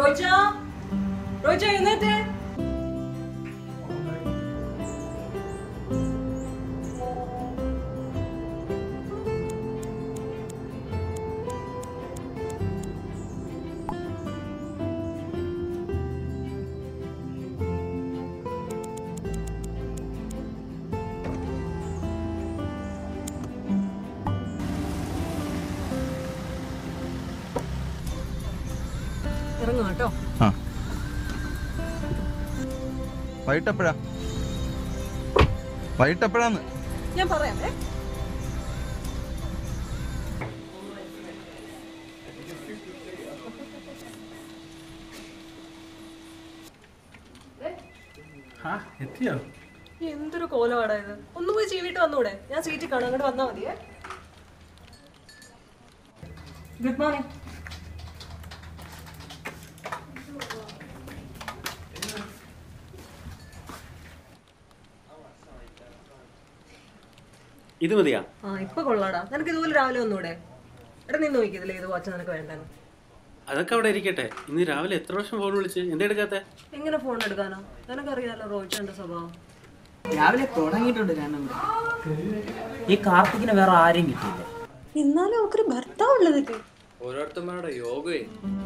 റോജ റോജ എഴുന്നേറ്റേ ഇറങ്ങുക കേട്ടോ ആ വൈകിട്ടെപ്പോഴാ വൈകിട്ടെപ്പോഴാന്ന് ഞാൻ പറയാമേ ആ എത്തിയോ എന്തൊരു കോലമാടാ ഇത് ഒന്ന് പോയി ചീവിട്ട് വന്നൂടെ ഞാൻ സീറ്റിൽ കാണാം അങ്ങോട്ട് വന്നാ മതിയേ ഗുഡ് മോർണിംഗ് ഇത് മതിയാ ആ ഇപ്പൊ കൊള്ളാടാ നിനക്ക് ഇതുപോലെ രാവിലെ വന്നൂടെ എടാ നീ നോക്കിയതില്ലേ ഇത് വാച്ച് നിനക്ക് വേണ്ടെന്ന് അതൊക്കെ അവിടെ ഇരിക്കട്ടെ ഇന്ന് രാവിലെ എത്ര പ്രാവശ്യം ഫോൺ വിളിച്ച് എന്താ എടുക്കാത്തെ എങ്ങനെ ഫോൺ എടുക്കാനാ നിനക്കറിയാലോ റോയിച്ചന്റെ സ്വഭാവം രാവിലെ തുടങ്ങിയിട്ടുണ്ട് രണ്ടും ഈ കാർത്തികിന് വേറെ ആരെയും കിട്ടിയില്ല എന്നാലും അവക്കൊരു ഭർത്താവ് ഉള്ളതൊക്കെ ഓരോരുത്തന്മാരുടെ യോഗയെ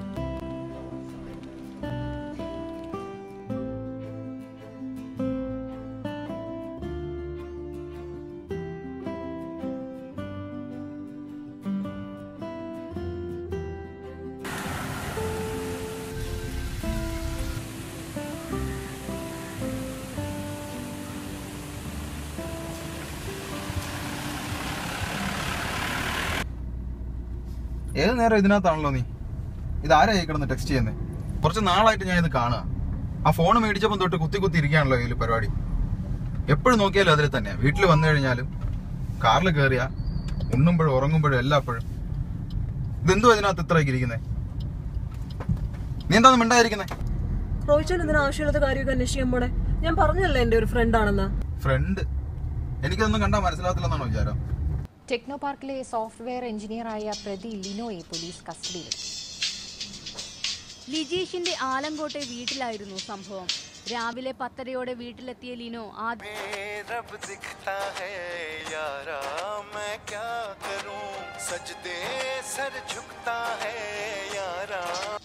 ഏത് നേരം ഇതിനകത്താണല്ലോ നീ ഇതാരാ ഈ കിടന്ന് ടെക്സ്റ്റ് ചെയ്യുന്നത് കുറച്ച് നാളായിട്ട് ഞാൻ ഇത് കാണുക ആ ഫോൺ മേടിച്ചപ്പോൾ തൊട്ട് കുത്തി കുത്തി ഇരിക്കുകയാണല്ലോ ഇതിൽ പരിപാടി എപ്പോഴും നോക്കിയാലും അതിൽ തന്നെ വീട്ടിൽ വന്നു കഴിഞ്ഞാലും കാറിൽ കയറിയ ഉണ്ണുമ്പോഴും ഉറങ്ങുമ്പോഴും എല്ലാപ്പോഴും ഇതെന്തോ ഇതിനകത്ത് ഇത്രയൊക്കെ ഇരിക്കുന്നത് നീ എന്താ മിണ്ടായിരിക്കുന്നത് റോയിച്ചൻ ഇതിന് ആവശ്യമില്ലാത്ത കാര്യമൊക്കെ അന്വേഷിക്കാൻ പോണേ ഞാൻ പറഞ്ഞല്ലേ എന്റെ ഒരു ഫ്രണ്ട് ആണെന്ന് ഫ്രണ്ട് എനിക്കതൊന്നും കണ്ടാൽ മനസ്സിലാകത്തില്ലെന്നാണോ വിചാരം ടെക്നോ പാർക്കിലെ സോഫ്റ്റ്വെയർ എഞ്ചിനീയറായ പ്രതി ലിനോയെ പോലീസ് കസ്റ്റഡിയിലെടുത്തു ലിജീഷിന്റെ ആലങ്കോട്ടെ വീട്ടിലായിരുന്നു സംഭവം രാവിലെ പത്തരയോടെ വീട്ടിലെത്തിയ ലിനോ ആദ്യ रब दिखता है यारा मैं क्या करूं सजदे सर झुकता है यारा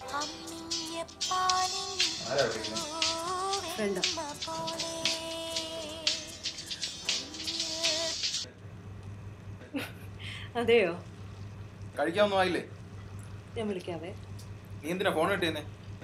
ഫ്രണ്ട് അതെയോ കഴിക്കാനൊന്നും ആയില്ലേ ഞാൻ വിളിക്കാവേ നീ എന്തിനാ ഫോൺ കിട്ടിയെന്നേ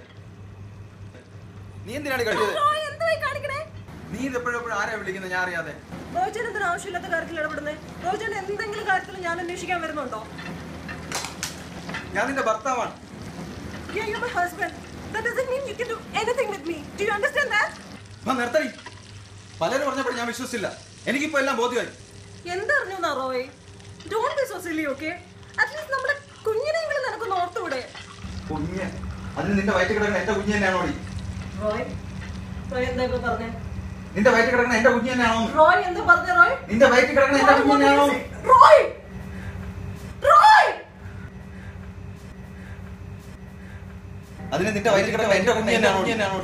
നീ എന്തിനാണ് കളിച്ചത് നീ ഇത് എപ്പോഴും ആരെയാ വിളിക്കുന്നത് ഞാൻ അറിയാതെ റോജൻ എന്തിനാ ആവശ്യമില്ലാത്ത കാര്യത്തിൽ ഇടപെടുന്നേ റോജൻ എന്തെങ്കിലും കാര്യത്തിൽ ഞാൻ അന്വേഷിക്കാൻ വരുന്നുണ്ടോ ഞാൻ നിന്റെ ഭർത്താവാണ് Yeah, you're my husband. That doesn't mean you can do anything with me. Do you understand that? ആ നിർത്തടി പലരും പറഞ്ഞപ്പോൾ ഞാൻ വിശ്വസിച്ചില്ല എനിക്കിപ്പോ എല്ലാം ബോധ്യമായി എന്തറിഞ്ഞു എന്നാ Roy don't be so silly okay at least നമ്മുടെ കുഞ്ഞിനെങ്കിലും നിനക്കൊന്ന് ഓർത്തുകൂടെ കുഞ്ഞ് അതിന് നിന്റെ വയറ്റിൽ കിടക്കുന്ന എന്റെ കുഞ്ഞ് തന്നെയാണോ റോയ് റോയ് എന്താ ഇപ്പൊ പറഞ്ഞേ നിന്റെ വയറ്റിൽ കിടക്കുന്ന എന്റെ കുഞ്ഞ് തന്നെയാണോ റോയ് എന്താ പറഞ്ഞേ റോയ് നിന്റെ വയറ്റിൽ കിടക്കുന്ന എന്റെ കുഞ്ഞ് തന്നെയാണോ റോയ് റോയ് അതിന് നിന്റെ വയറ്റിൽ കിടക്കുന്ന എന്റെ കുഞ്ഞ് തന്നെയാണോ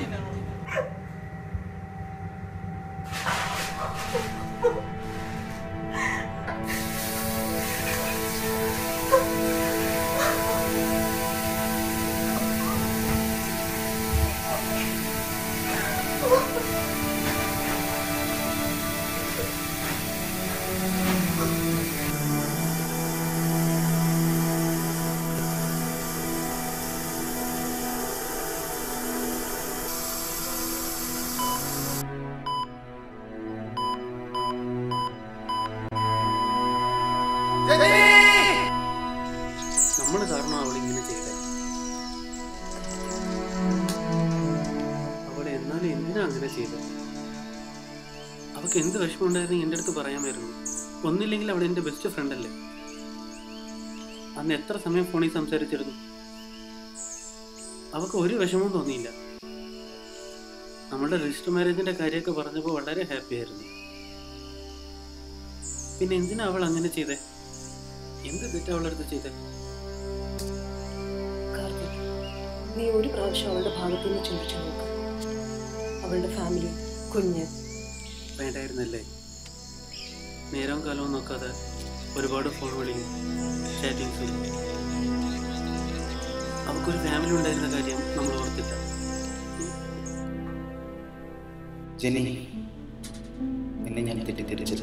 നമ്മൾ കാരണം അവൾ ഇങ്ങനെ ചെയ്തേ അവൾ എന്നാലും എന്തിനാ അങ്ങനെ ചെയ്തത് അവൾക്ക് എന്ത് വിഷമം ഉണ്ടായിരുന്നു എൻ്റെ അടുത്ത് പറയാമായിരുന്നു ഒന്നില്ലെങ്കിൽ അവൾ എൻ്റെ ബെസ്റ്റ് ഫ്രണ്ട് അല്ലേ അന്ന് എത്ര സമയം ഫോണിൽ സംസാരിച്ചിരുന്നു അവൾക്ക് ഒരു വിഷമവും തോന്നിയില്ല നമ്മളുടെ രജിസ്റ്റർ മാരേജിന്റെ കാര്യമൊക്കെ പറഞ്ഞപ്പോൾ വളരെ ഹാപ്പി ആയിരുന്നു പിന്നെ എന്തിനാ അവൾ അങ്ങനെ ചെയ്തേ എന്ത് തെറ്റാ അവളടുത്ത് ചെയ്തേ നീ ഒരു പ്രാവശ്യം അവളുടെ ഭാഗത്തു നിന്ന് ചിന്തിച്ചു നോക്ക് അവളുടെ ഫാമിലി കുഞ്ഞ് വേണ്ടായിരുന്നല്ലേ നേരവും കാലവും നോക്കാതെ ഒരുപാട് ഫോൺ വിളിയും ചാറ്റിങ്സും അവൾക്കൊരു ഫാമിലി ഉണ്ടായിരുന്ന കാര്യം നമ്മൾ ഓർത്തില്ല ജെനി നിന്നെ ഞാൻ തെറ്റിദ്ധരിച്ചത്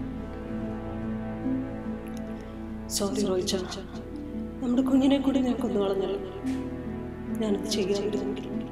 സോറി റോയിച്ച നമ്മുടെ കുഞ്ഞിനെ കൂടി ഞാൻ കൊന്നു കളഞ്ഞല്ലോ ഞാനത് ചെയ്യാതിരുന്നെങ്കിൽ